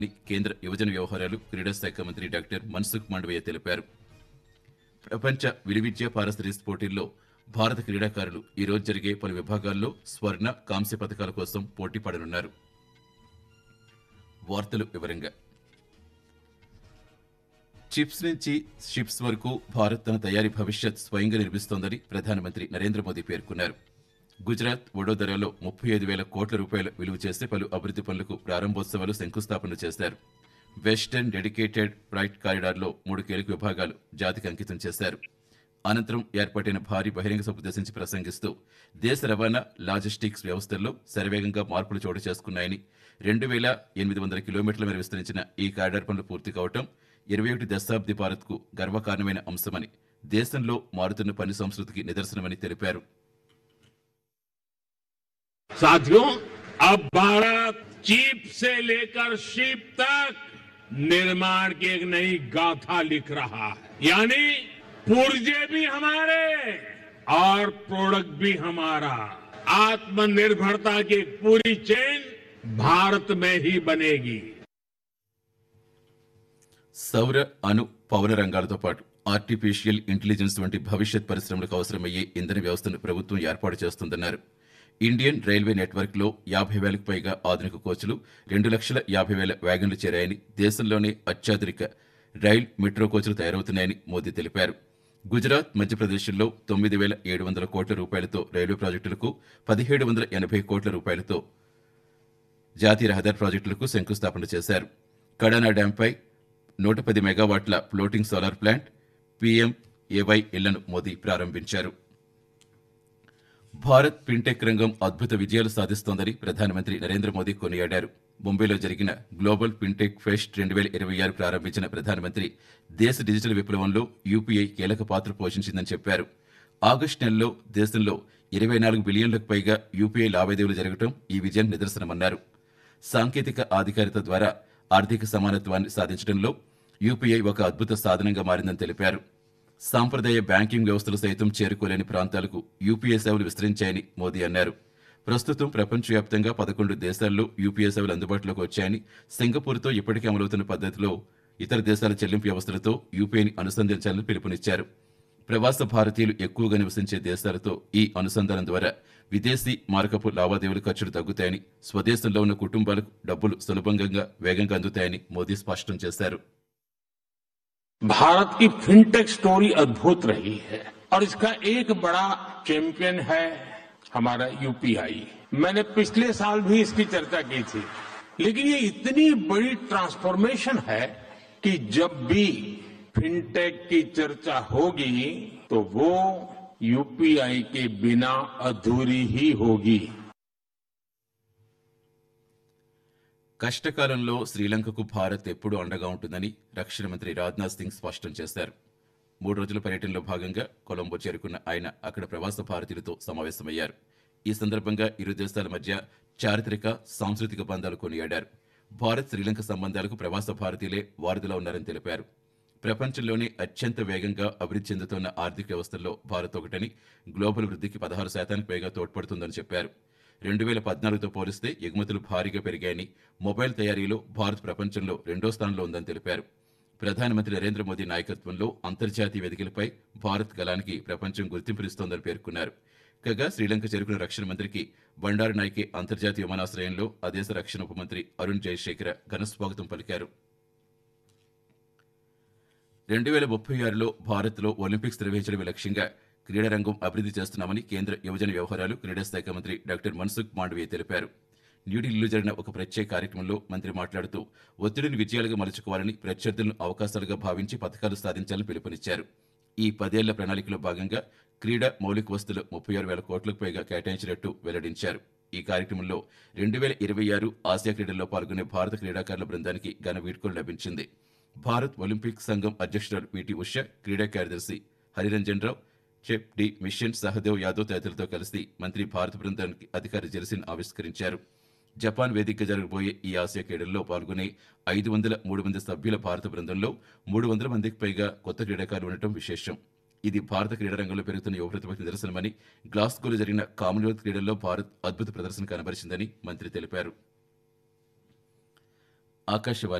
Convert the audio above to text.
అని కేంద్ర యువజన వ్యవహారాలు క్రీడా శాఖ మంత్రి డాక్టర్ మన్సుఖ్ మాండవయ్య తెలిపారు ప్రపంచ విలువిద్య పారసరీస్ పోటీల్లో భారత క్రీడాకారులు ఈ రోజు జరిగే పలు విభాగాల్లో స్వర్ణ కాంస్య పథకాల కోసం పోటీ పడనున్నారు వార్తలు వివరంగా చిప్స్ నుంచి షిప్స్ వరకు భారత్ తన తయారీ భవిష్యత్ స్వయంగా నిర్మిస్తోందని ప్రధానమంత్రి నరేంద్ర మోదీ పేర్కొన్నారు గుజరాత్ వడోదరాలో ముప్పై ఐదు వేల కోట్ల రూపాయల విలువ చేసే పలు అభివృద్ధి పనులకు ప్రారంభోత్సవాలు శంకుస్థాపన చేశారు వెస్టర్న్ డెడికేటెడ్ ఫ్రైట్ కారిడార్లో మూడు కీలక విభాగాలు జాతికి అంకితం చేశారు అనంతరం ఏర్పాటైన భారీ బహిరంగ సభ ఉద్దేశించి ప్రసంగిస్తూ దేశ రవాణా లాజిస్టిక్స్ వ్యవస్థల్లో శరవేగంగా మార్పులు చోటు చేసుకున్నాయని రెండు వేల ఎనిమిది వందల కిలోమీటర్ల మేర విస్తరించిన ఈ కారిడార్ పనులు పూర్తి కావటం ఇరవై ఒకటి దశాబ్ది భారత్కు గర్వకారణమైన అంశమని దేశంలో మారుతున్న పని సంస్కృతికి నిదర్శనమని తెలిపారు साथियों अब भारत चीप से लेकर शिप तक निर्माण की एक नई गाथा लिख रहा है यानी पुर्जे भी हमारे और प्रोडक्ट भी हमारा आत्मनिर्भरता की एक पूरी चेन भारत में ही बनेगी సౌర అణు పవన రంగాలతో పాటు ఆర్టిఫిషియల్ ఇంటెలిజెన్స్ వంటి భవిష్యత్ పరిశ్రమలకు అవసరమయ్యే ఇంధన వ్యవస్థను ప్రభుత్వం ఏర్పాటు చేస్తుందన్నారు ఇండియన్ రైల్వే నెట్వర్క్ లో యాభై వేలకు పైగా ఆధునిక కోచ్లు రెండు లక్షల యాభై వేల వ్యాగన్లు చేరాయని దేశంలోనే అత్యాధునిక రైల్ మెట్రో కోచ్లు తయారవుతున్నాయని మోదీ తెలిపారు గుజరాత్ మధ్యప్రదేశ్లో తొమ్మిది వేల ఏడు వందల కోట్ల రూపాయలతో రైల్వే ప్రాజెక్టులకు పదిహేడు వందల ఎనభై కోట్ల రూపాయలతో జాతీయ రహదారి ప్రాజెక్టులకు శంకుస్థాపన చేశారు కడానా డ్యాంపై నూట పది మెగావాట్ల ఫ్లోటింగ్ సోలార్ ప్లాంట్ పీఎంఏవై ఇళ్లను మోదీ ప్రారంభించారు భారత్ ఫిన్టెక్ రంగం అద్భుత విజయాలు సాధిస్తోందని ప్రధానమంత్రి నరేంద్ర మోదీ కొనియాడారు ముంబైలో జరిగిన గ్లోబల్ ఫిన్టెక్ ఫెస్ట్ రెండు వేల ఇరవై ఆరు ప్రారంభించిన ప్రధానమంత్రి దేశ డిజిటల్ విప్లవంలో యూపీఐ కీలక పాత్ర పోషించిందని చెప్పారు ఆగస్టు నెలలో దేశంలో ఇరవై నాలుగు బిలియన్లకు పైగా యూపీఐ లావాదేవీలు జరగడం ఈ విజయం నిదర్శనమన్నారు సాంకేతిక ఆధికారిత ద్వారా ఆర్థిక సమానత్వాన్ని సాధించడంలో యూపీఐ ఒక అద్భుత సాధనంగా మారిందని తెలిపారు సాంప్రదాయ బ్యాంకింగ్ వ్యవస్థలు సైతం చేరుకోలేని ప్రాంతాలకు యూపీఐ సేవలు విస్తరించాయని మోదీ అన్నారు ప్రస్తుతం ప్రపంచవ్యాప్తంగా పదకొండు దేశాల్లో యూపీఐ సేవలు అందుబాటులోకి వచ్చాయని సింగపూర్తో ఇప్పటికే అమలవుతున్న పద్ధతిలో ఇతర దేశాల చెల్లింపు వ్యవస్థలతో యూపీఐని అనుసంధించాలని పిలుపునిచ్చారు ప్రవాస భారతీయులు ఎక్కువగా నివసించే దేశాలతో ఈ అనుసంధానం ద్వారా విదేశీ మారకపు లావాదేవీల ఖర్చులు తగ్గుతాయని స్వదేశంలో ఉన్న కుటుంబాలకు డబ్బులు సులభంగా వేగంగా అందుతాయని మోదీ స్పష్టం చేశారు भारत की फिनटेक स्टोरी अद्भुत रही है और इसका एक बड़ा चैंपियन है हमारा यूपीआई मैंने पिछले साल भी इसकी चर्चा की थी लेकिन ये इतनी बड़ी ट्रांसफॉर्मेशन है कि जब भी फिनटेक की चर्चा होगी तो वो यूपीआई के बिना अधूरी ही होगी కష్టకాలంలో శ్రీలంకకు భారత్ ఎప్పుడూ అండగా ఉంటుందని రక్షణ మంత్రి రాజ్నాథ్ సింగ్ స్పష్టం చేశారు మూడు రోజుల పర్యటనలో భాగంగా కొలంబో చేరుకున్న ఆయన అక్కడ ప్రవాస భారతీయులతో సమావేశమయ్యారు ఈ సందర్భంగా ఇరు దేశాల మధ్య చారిత్రక సాంస్కృతిక బంధాలు కొనియాడారు భారత్ శ్రీలంక సంబంధాలకు ప్రవాస భారతీయులే వారధిలో ఉన్నారని తెలిపారు ప్రపంచంలోనే అత్యంత వేగంగా అభివృద్ధి చెందుతున్న ఆర్థిక వ్యవస్థల్లో భారత్ ఒకటని గ్లోబల్ వృద్ధికి పదహారు శాతానికి పైగా తోడ్పడుతుందని చెప్పారు రెండు వేల పద్నాలుగుతో పోలిస్తే ఎగుమతులు భారీగా పెరిగాయని మొబైల్ తయారీలో భారత్ ప్రపంచంలో రెండో స్థానంలో ఉందని తెలిపారు ప్రధానమంత్రి నరేంద్ర మోదీ నాయకత్వంలో అంతర్జాతీయ వేదికలపై భారత్ గలానికి ప్రపంచం గుర్తింపునిస్తోందని పేర్కొన్నారు కాగా శ్రీలంక చేరుకున్న రక్షణ మంత్రికి బండారు నాయకే అంతర్జాతీయ విమానాశ్రయంలో ఆ దేశ రక్షణ ఉప మంత్రి అరుణ్ జయశేఖర ఘన స్వాగతం పలికారు రెండు వేల ముప్పై ఆరులో భారత్లో ఒలింపిక్స్ నిర్వహించడమే లక్ష్యంగా క్రీడారంగం అభివృద్ధి చేస్తున్నామని కేంద్ర యువజన వ్యవహారాలు క్రీడా శాఖ మంత్రి డాక్టర్ మన్సుఖ్ మాండవీయ తెలిపారు న్యూఢిల్లీలో జరిగిన ఒక ప్రత్యేక కార్యక్రమంలో మంత్రి మాట్లాడుతూ ఒత్తిడిని విజయాలుగా మలుచుకోవాలని ప్రత్యర్థులను అవకాశాలుగా భావించి పథకాలు సాధించాలని పిలుపునిచ్చారు ఈ పదేళ్ల ప్రణాళికలో భాగంగా క్రీడా మౌలిక వస్తువులు ముప్పై ఆరు వేల కోట్లకు పైగా కేటాయించినట్టు వెల్లడించారు ఈ కార్యక్రమంలో రెండు వేల ఇరవై ఆరు ఆసియా క్రీడల్లో పాల్గొనే భారత క్రీడాకారుల బృందానికి ఘన వీడ్కోలు లభించింది భారత్ ఒలింపిక్ సంఘం అధ్యక్షురాలు పిటి ఉష క్రీడా కార్యదర్శి Hariranjan Rao chef de mission Sahadev Yadav తదితరులతో కలిసి మంత్రి భారత బృందానికి అధికార జెర్సీని ఆవిష్కరించారు జపాన్ వేదికగా జరగబోయే ఈ ఆసియా క్రీడల్లో పాల్గొనే ఐదు వందల మూడు మంది సభ్యుల భారత బృందంలో మూడు వందల మందికి పైగా కొత్త క్రీడాకారులు ఉండటం విశేషం ఇది భారత క్రీడా రంగంలో పెరుగుతున్న యువ ప్రతిభకు నిదర్శనమని గ్లాస్గోలో జరిగిన కామన్వెల్త్ క్రీడల్లో భారత్ అద్భుత ప్రదర్శన కనబరిచిందని మంత్రి తెలిపారు ఆకాశవాణి